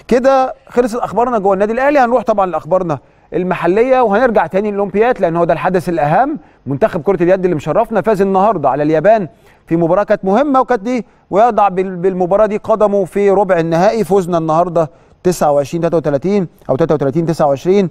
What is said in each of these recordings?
كده خلصت اخبارنا جوه النادي الاهلي هنروح طبعا لاخبارنا المحليه وهنرجع تاني للاولمبياد لان هو ده الحدث الاهم منتخب كره اليد اللي مشرفنا فاز النهارده على اليابان في مباراه كانت مهمه وكانت دي ويضع بال- بالمباراه دي قدمه في ربع النهائي فوزنا النهارده 29 33 او 33 29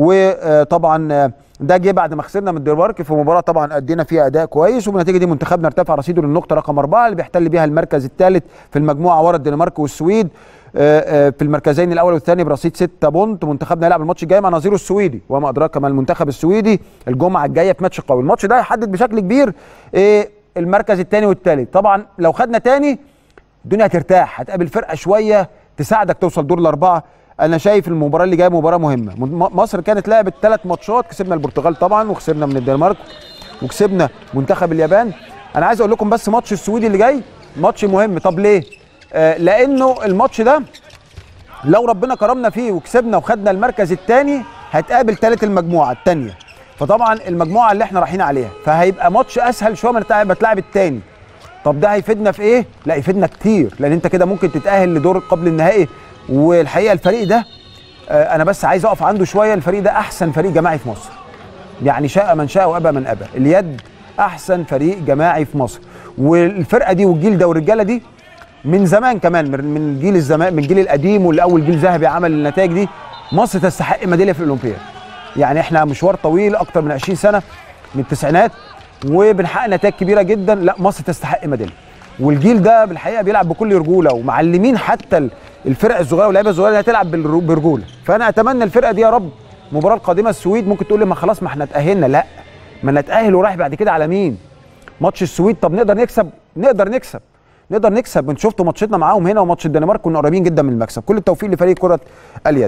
وطبعا ده جه بعد ما خسرنا من الدنمارك في مباراه طبعا ادينا فيها اداء كويس وبالنتيجه دي منتخبنا ارتفع رصيده للنقطه رقم اربعه اللي بيحتل بيها المركز الثالث في المجموعه ورا الدنمارك والسويد آه، آه، في المركزين الاول والثاني برصيد 6 بونت منتخبنا هيلعب الماتش الجاي مع نظيره السويدي وما ادراك ما المنتخب السويدي الجمعه الجايه في ماتش قوي الماتش ده هيحدد بشكل كبير آه، المركز الثاني والثالث طبعا لو خدنا تاني الدنيا هترتاح هتقابل فرقه شويه تساعدك توصل دور الاربعه انا شايف المباراه اللي جايه مباراه مهمه م- مصر كانت لعبت ثلاث ماتشات كسبنا البرتغال طبعا وخسرنا من الدنمارك وكسبنا منتخب اليابان انا عايز اقول لكم بس ماتش السويدي اللي جاي ماتش مهم طب ليه آه لانه الماتش ده لو ربنا كرمنا فيه وكسبنا وخدنا المركز الثاني هتقابل ثالث المجموعه الثانيه فطبعا المجموعه اللي احنا رايحين عليها فهيبقى ماتش اسهل شويه من ما تلعب الثاني طب ده هيفيدنا في ايه لا يفيدنا كتير لان انت كده ممكن تتاهل لدور قبل النهائي والحقيقه الفريق ده آه، انا بس عايز اقف عنده شويه الفريق ده احسن فريق جماعي في مصر يعني شاء من شاء وابى من ابى اليد احسن فريق جماعي في مصر والفرقه دي والجيل ده والرجاله دي من زمان كمان من من الجيل الزمان من الجيل القديم واللي اول جيل ذهبي عمل النتائج دي مصر تستحق ميداليه في الاولمبياد يعني احنا مشوار طويل اكتر من 20 سنه من التسعينات وبنحقق نتائج كبيره جدا لا مصر تستحق ميداليه والجيل ده بالحقيقه بيلعب بكل رجوله ومعلمين حتى ال- الفرق الصغيره واللعيبه الصغيره انها تلعب بالر- برجوله فانا اتمنى الفرقه دي يا رب المباراه القادمه السويد ممكن تقول لي ما خلاص ما احنا اتاهلنا لا ما نتاهل ورايح بعد كده على مين ماتش السويد طب نقدر نكسب نقدر نكسب نقدر نكسب انتوا شفتوا ماتشتنا معاهم هنا وماتش الدنمارك كنا قريبين جدا من المكسب كل التوفيق لفريق كره اليد